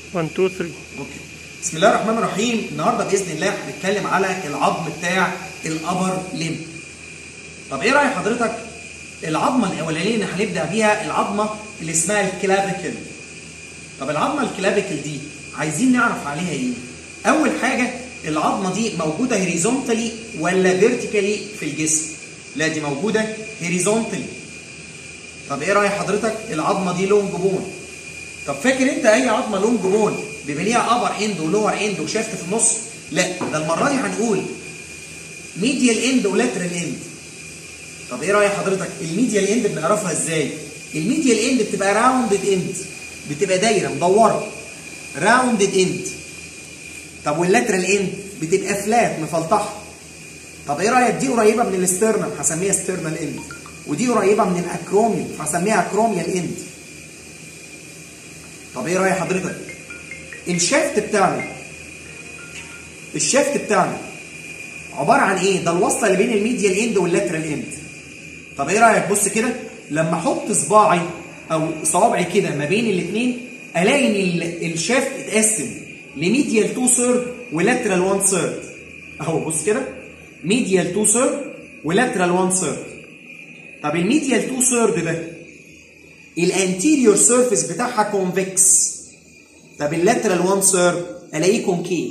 1 2 3 اوكي بسم الله الرحمن الرحيم النهارده باذن الله هنتكلم على العظم بتاع الابر ليم طب ايه راي حضرتك العظمه الاولانيه اللي هنبدا بيها العظمه اللي اسمها الكلافيكل طب العظمه الكلافيكل دي عايزين نعرف عليها ايه اول حاجه العظمه دي موجوده هوريزونتالي ولا فيرتيكالي في الجسم لا دي موجوده هوريزونتالي طب ايه راي حضرتك العظمه دي لونج بون طب فاكر انت اي عظمه لونج بون بيبقى ليها ابر اند ولور اند وشافت في النص لا ده المره دي هنقول ميديال اند ولاترال اند طب ايه راي حضرتك الميديال اند بنعرفها ازاي الميديال اند بتبقى راوندد اند بتبقى دايره مدوره راوندد اند طب واللاترال اند بتبقى فلات مفلطحه طب ايه رايك دي قريبه من الاسترنم هسميها ستيرنال اند ودي قريبه من الاكروميوم هسميها اكروميال اند طب ايه راي حضرتك الشافت بتاعنا الشافت بتاعنا عباره عن ايه ده الوصله اللي بين الميديال اند واللاترال اند طب ايه رايك بص كده لما احط صباعي او صوابعي كده ما بين الاثنين الاقي ان الشافت اتقسم لميديال 2 ثيرد ولاترال 1 ثيرد اهو بص كده ميديال 2 ثيرد ولاترال 1 ثيرد طب الميديال 2 ثيرد ده الانتيريور سيرفيس بتاعها كونفكس طب اللاترال 1 ثيرد الاقيه كونكيف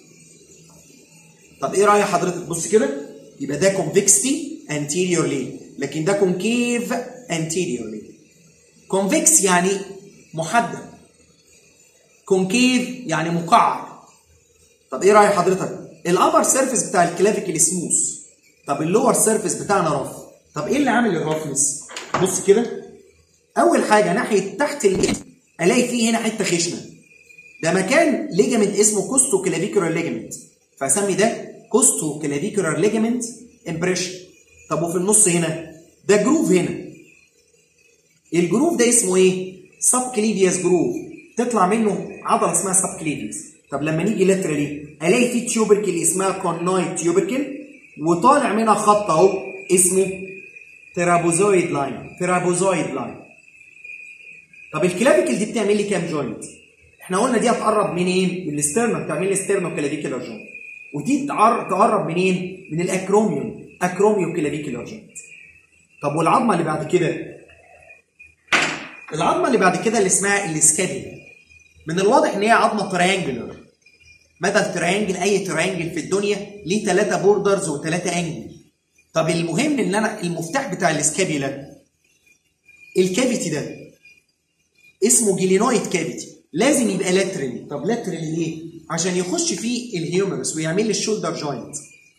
طب ايه راي حضرتك بص كده يبقى ده كونفكستي انتيريور ليه لكن ده كونكيف انتيريور ليه كونفكس يعني محدد كونكيف يعني مقعر طب ايه راي حضرتك الابر سيرفيس بتاع الكلافيكل سموث طب اللور سيرفيس بتاعنا رف طب ايه اللي عامل الرفنس بص كده اول حاجه ناحيه تحت الايد الاقي فيه هنا حته خشنه ده مكان ليجامنت اسمه كوستو كلافيكولار ليجامنت فاسمي ده كوستو كلافيكولار ليجامنت امبريشن طب وفي النص هنا ده جروف هنا الجروف ده اسمه ايه سب كليفياس جروف تطلع منه عضله اسمها سب كليفياس طب لما نيجي لاترالي الاقي فيه تيوبركل اسمها كونايت تيوبركل وطالع منها خط اهو اسمه ترابوزويد لاين ترابوزويد لاين طب الكلافيكل دي بتعمل لي كام جوينت احنا قلنا دي هتقرب منين من الاسترنم بتعمل لي ستيرنو كلافيكولار جوينت ودي تقرب منين من الاكروميوم اكروميو كلافيكولار جوينت طب والعظمه اللي بعد كده العظمه اللي بعد كده اللي اسمها الاسكابيلا من الواضح ان هي عظمه تريانجلر مدى التريانجل اي تريانجل في الدنيا ليه ثلاثه بوردرز وثلاثه انجل طب المهم ان انا المفتاح بتاع الاسكابيلا الكافيتي ده اسمه جيلينويد كافيتي لازم يبقى لاترالي طب لاترالي ليه عشان يخش فيه الهيومرس ويعمل لي الشولدر جوينت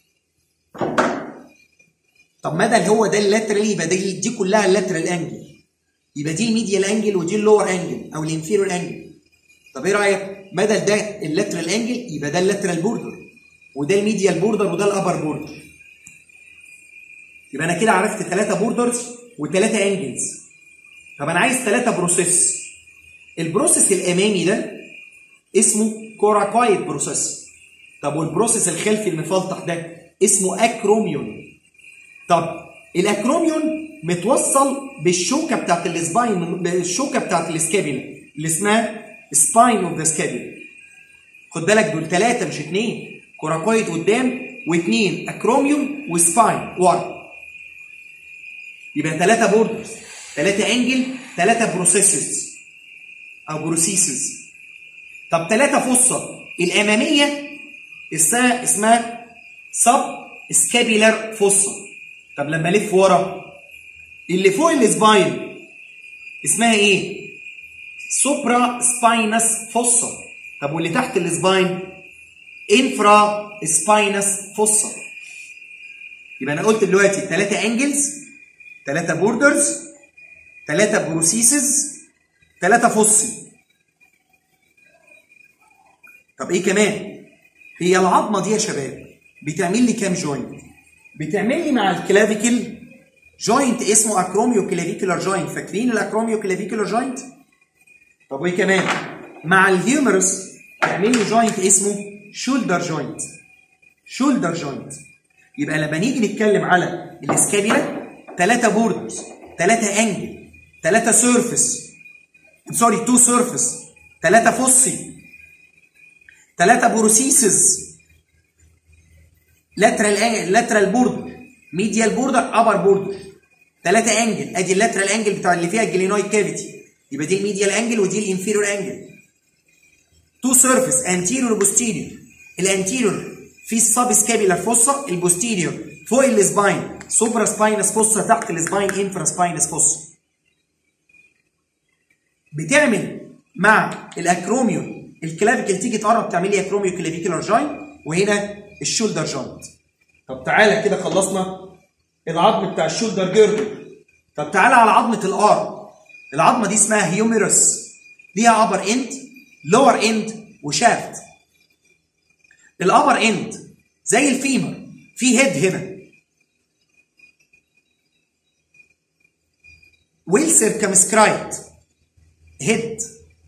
طب مدى اللي هو ده اللاترالي يبقى دي, دي كلها اللاترال انجل يبقى دي الميديال انجل ودي اللور انجل او الانفيرور انجل طب ايه رايك بدل ده اللاترال انجل يبقى ده اللاترال بوردر وده الميديال بوردر وده الابر بوردر يبقى انا كده عرفت ثلاثه بوردرز وثلاثه انجلز طب انا عايز ثلاثه بروسيس البروسيس الامامي ده اسمه كوراكويد بروسيس طب والبروسيس الخلفي المفلطح ده اسمه اكروميون طب الاكروميون متوصل بالشوكه بتاعت السباين بالشوكه بتاعت السكابيلا اللي اسمها سباين اوف ذا سكابيلا خد بالك دول ثلاثه مش اثنين كوراكويد قدام واثنين اكروميون وسباين ورا يبقى ثلاثه بوردرز ثلاثه انجل ثلاثه بروسيسز او بروسيسز طب ثلاثه فصه الاماميه اسمها اسمها سب سكابيلر فصه طب لما الف ورا اللي فوق السباين اسمها ايه سوبرا سباينس فوسا طب واللي تحت السباين انفرا سباينس فوسا يبقى انا قلت دلوقتي ثلاثه انجلز ثلاثه بوردرز ثلاثه بروسيسز ثلاثه فصي طب ايه كمان هي العظمه دي يا شباب بتعمل لي كام جوينت بتعمل لي مع الكلافيكل جوينت اسمه اكروميو كلافيكولار جوينت فاكرين الاكروميو كلافيكولار جوينت طب وايه كمان مع الهيومرس تعمل لي جوينت اسمه شولدر جوينت شولدر جوينت يبقى لما نيجي نتكلم على الاسكابيلا ثلاثه بوردرز ثلاثه انجل ثلاثه سيرفيس سوري تو سيرفيس ثلاثه فوسي ثلاثه بروسيسز لاترال لاترال بورد ميديال بوردر ابر بوردر ثلاثه انجل ادي اللاترال انجل بتاع اللي فيها الجلينويد كافيتي يبقى دي الميديال انجل ودي الانفيريور انجل تو سيرفيس انتيريور وبوستيريور الانتيريور في السب سكابيلار فوسا البوستيريور فوق السباين سوبرا سباينس فوسا تحت السباين انفرا سباينس فوسا بتعمل مع الاكروميون الكلافيكل تيجي تقرب تعمل لي اكروميو كلافيكولار جوينت وهنا الشولدر جوينت طب تعالى كده خلصنا العظم بتاع الشولدر جيردل طب تعالى على عظمه الار العظمه دي اسمها هيوميرس ليها ابر اند لور اند وشافت الابر اند زي الفيمر في هيد هنا ويل سيركمسكرايت هيد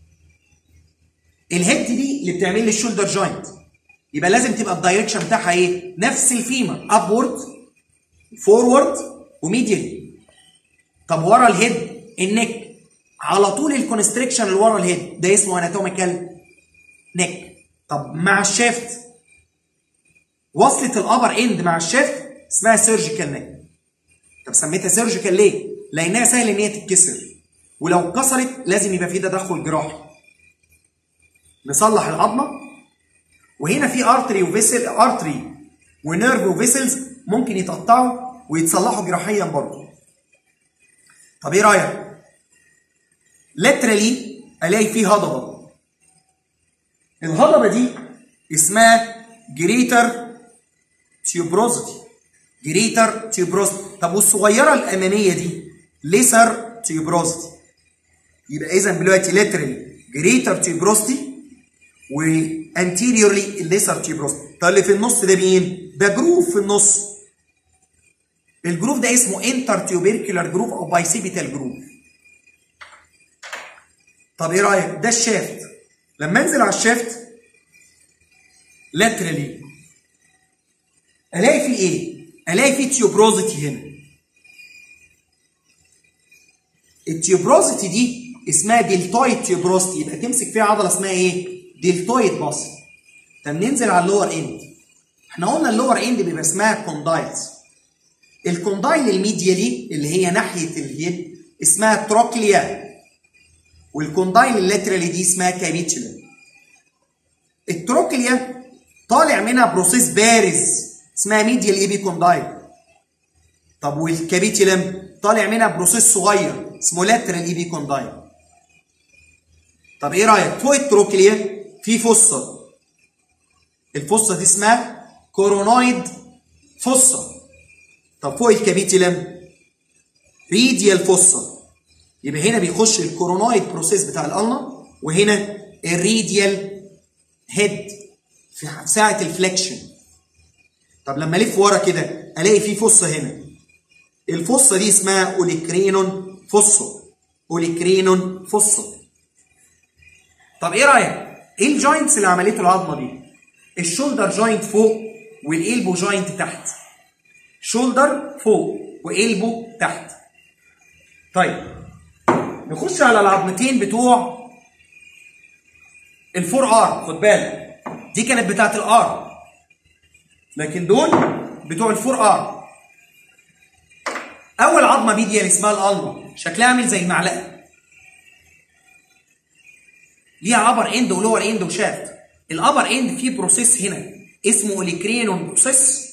الهيد دي اللي بتعمل لي الشولدر جوينت يبقى لازم تبقى الدايركشن بتاعها ايه؟ نفس الفيمر ابورد فورورد وميديالي طب ورا الهيد النك على طول الكونستريكشن اللي ورا الهيد ده اسمه اناتوميكال نك طب مع الشيفت وصلت الابر اند مع الشيفت اسمها سيرجيكال نك طب سميتها سيرجيكال ليه؟ لانها سهل ان هي تتكسر ولو اتكسرت لازم يبقى في تدخل جراحي نصلح العظمه وهنا في ارتري وفيسل ارتري ونيرف وفيسلز ممكن يتقطعوا ويتصلحوا جراحيا برضه طب ايه رايك لاترالي الاقي فيه هضبه الهضبه دي اسمها جريتر تيوبروزيتي جريتر تيوبروزيتي طب والصغيره الاماميه دي ليسر تيوبروزيتي يبقى اذا دلوقتي لاترالي جريتر تيوبروزيتي وانتيريورلي الليسر تيوبروزيتي طب اللي في النص ده مين؟ ده جروف في النص الجروف ده اسمه انتر تيوبيركولار جروف او بايسيبيتال جروف طب ايه رايك ده الشافت لما انزل على الشافت لاترالي الاقي فيه ايه الاقي فيه تيوبروزيتي هنا التيوبروزيتي دي اسمها ديلتويد تيوبروزيتي يبقى تمسك فيها عضله اسمها ايه ديلتويد باص طب ننزل على اللور اند احنا قلنا اللور اند بيبقى اسمها كوندايلز الكوندايل الميديالي اللي هي ناحيه اليد اسمها تروكليا والكوندايل اللاترالي دي اسمها كابيتولا التروكليا طالع منها بروسيس بارز اسمها ميديال ايبي كوندايل طب والكابيتولم طالع منها بروسيس صغير اسمه لاترال ايبي كوندايل طب ايه رايك فوق التروكليا في فصه الفصه دي اسمها كورونويد فصه طب فوق الكابيتولم ريديال فصه يبقى هنا بيخش الكورونويد بروسيس بتاع الالنا وهنا الريديال هيد في ساعه الفليكشن طب لما الف ورا كده الاقي في فصه هنا الفصه دي اسمها اوليكرينون فوسو اوليكرينون فوسو طب ايه رايك ايه الجوينتس اللي عملته العظمه دي الشولدر جوينت فوق والالبو جوينت تحت شولدر فوق والبو تحت طيب نخش على العظمتين بتوع الفور ار خد بالك دي كانت بتاعت الار لكن دول بتوع الفور ار اول عظمه ميديال اسمها الالما شكلها عامل زي المعلقه ليها ابر اند ولور اند وشافت الابر اند فيه بروسيس هنا اسمه اوليكرينون بروسيس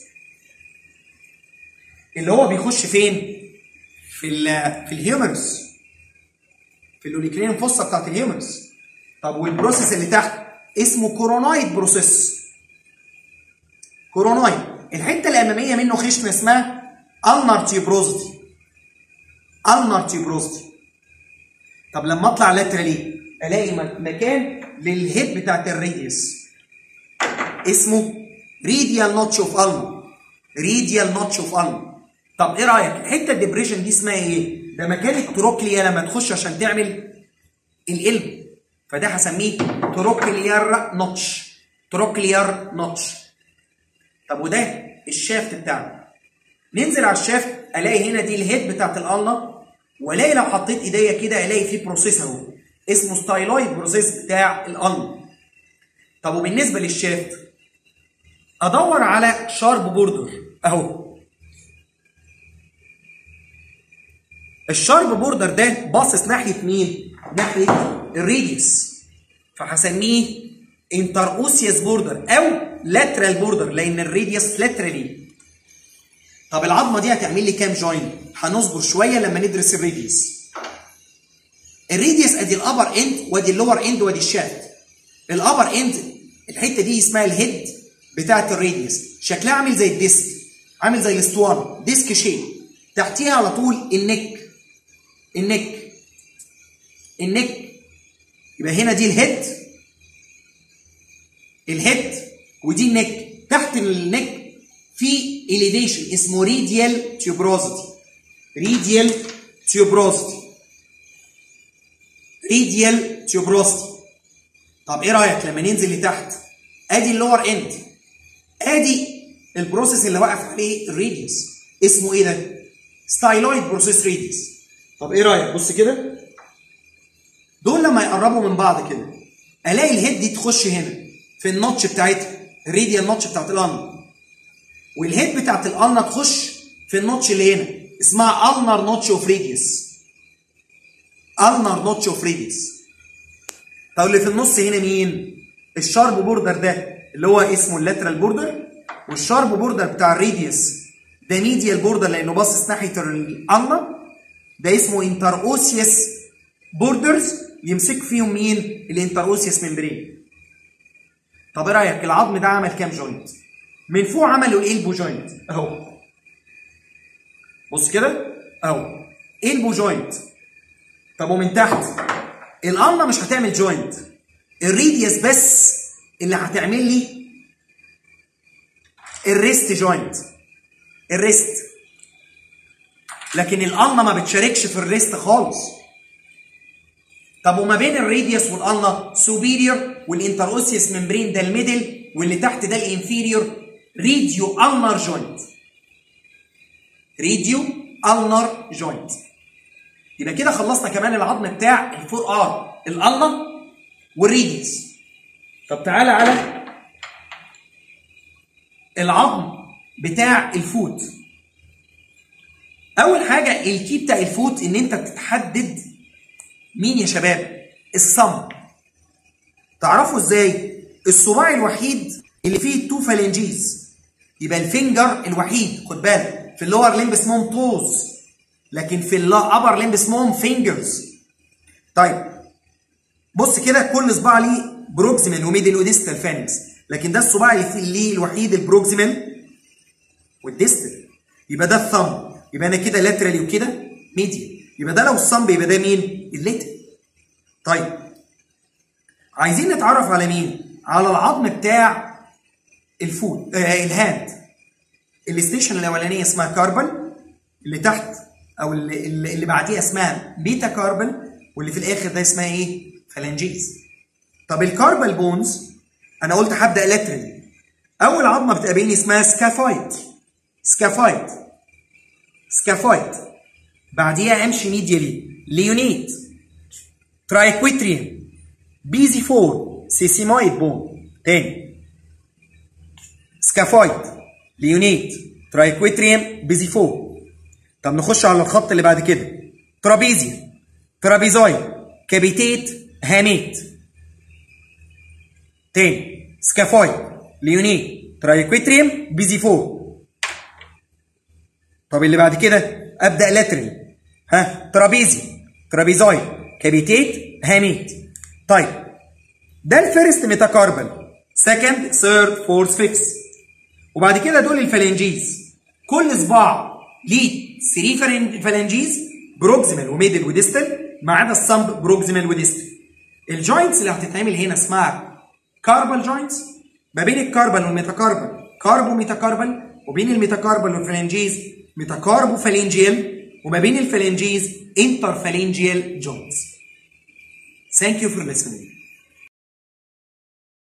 اللي هو بيخش فين في ال في الهيومرس في الاوليكرينون فوسا بتاعت الهيومرس طب والبروسيس اللي تحت اسمه كورونايد بروسيس كورونايد الحته الاماميه منه خشنه اسمها النار تيوبروزيتي النار تيوبروزيتي طب لما اطلع لاترالي الاقي مكان للهيد بتاعت الريديوس اسمه ريديال نوتش اوف الما ريديال نوتش اوف الما طب ايه رايك الحته الديبريشن دي اسمها ايه ده مكان التروكليا لما تخش عشان تعمل القلب فده هسميه تروكليار نوتش تروكليار نوتش طب وده الشافت بتاعنا ننزل على الشافت الاقي هنا دي الهيد بتاعت الالنا والاقي لو حطيت ايديا كده الاقي فيه بروسيس اهو اسمه ستايلويد بروسيس بتاع الالنا طب وبالنسبه للشافت ادور على شارب بوردر اهو الشارب بوردر ده باصص ناحيه مين؟ ناحيه الريديوس فهسميه انتر اوسيوس بوردر او لاترال بوردر لان الريديوس لاترالي طب العظمه دي هتعمل لي كام جوينت؟ هنصبر شويه لما ندرس الريديوس الريديوس ادي الابر اند وادي اللور اند وادي الشافت الابر اند الحته دي اسمها الهيد بتاعت الريديوس شكلها عامل زي الديسك عامل زي الاسطوانه ديسك شيب تحتيها على طول النك النك النك يبقى هنا دي الهيد الهيد ودي النك تحت النك في elevation اسمه ريديال تيوبروزيتي ريديال تيوبروزيتي ريديال تيوبروزيتي طب ايه رايك لما ننزل لتحت ادي اللور اند ادي البروسيس اللي واقف عليه الريديوس اسمه ايه ده ستايلويد بروسيس ريديوس طب ايه رايك بص كده دول لما يقربوا من بعض كده الاقي الهيد دي تخش هنا في النوتش بتاعتها الريديال نوتش بتاعت الالنا والهيد بتاعت الالنا تخش في النوتش اللي هنا اسمها النر نوتش اوف ريديوس النر نوتش اوف ريديوس طب اللي في النص هنا مين الشارب بوردر ده اللي هو اسمه اللاترال بوردر والشارب بوردر بتاع الريديوس ده ميديال بوردر لانه باصص ناحيه الالنا ده اسمه انتر اوسيوس بوردرز يمسك فيهم مين الانتر اوسيوس ممبرين طب ايه رايك العظم ده عمل كام جوينت من فوق عملوا الالبو جوينت اهو بص كده اهو البو جوينت طب ومن تحت الالنا مش هتعمل جوينت الريديوس بس اللي هتعمل لي الريست جوينت الريست لكن الالنا ما بتشاركش في الريست خالص طب وما بين الراديوس والالنا سوبيريور والانتروسيوس ممبرين ده الميدل واللي تحت ده الانفيريور ريديو النر جوينت ريديو النر جوينت يبقى كده خلصنا كمان العظم بتاع الفور ار الالنا والريديوس طب تعالى على العظم بتاع الفوت اول حاجه الكي بتاع الفوت ان انت بتحدد مين يا شباب الصم تعرفوا ازاي الصباع الوحيد اللي فيه تو فالنجيز يبقى الفينجر الوحيد خد بالك في اللور ليمب اسمهم توز لكن في الابر ليمب اسمهم فينجرز طيب بص كده كل صباع ليه بروكسيمال وميدل وديستال فانكس لكن ده الصباع اللي فيه ليه الوحيد البروكسيمال والديستال يبقى ده الثumb يبقى انا كده لاترالي وكده ميديال يبقى ده لو الصمب يبقى ده مين؟ الليتر. طيب عايزين نتعرف على مين؟ على العظم بتاع الفوت آه الهاند. الستيشن الاولانيه اسمها كاربل اللي تحت او اللي, اللي بعديها اسمها بيتا كاربل واللي في الاخر ده اسمها ايه؟ فالانجيز. طب الكاربل بونز انا قلت هبدا لاترالي. اول عظمه بتقابلني اسمها سكافايت. سكافايت. سكافايت. بعديها امشي ميديالي ليونيت ترايكويتريم بيزي فور سيسيمويد بون تاني سكافويد ليونيت ترايكويتريم بيزي فور طب نخش على الخط اللي بعد كده ترابيزيا ترابيزويد كابيتيت هاميت تاني سكافويد ليونيت ترايكويتريم بيزي فور طب اللي بعد كده ابدا لاترال ها ترابيزي ترابيزويد كابيتيت هاميت طيب ده الفيرست ميتاكاربل سكند ثيرد فورث فيفث وبعد كده دول الفالنجيز كل صباع ليه 3 فالنجيز بروكسيمال وميدل وديستال ما عدا الصمب بروكسيمال وديستال الجوينتس اللي هتتعمل هنا اسمها كاربال جوينتس ما بين الكاربال والميتاكاربال كاربو ميتاكاربال وبين الميتاكاربال والفالنجيز ميتاكاربو فالنجيال وما بين الفالنجيز انترفالنجيال جوينتس Thank you for listening.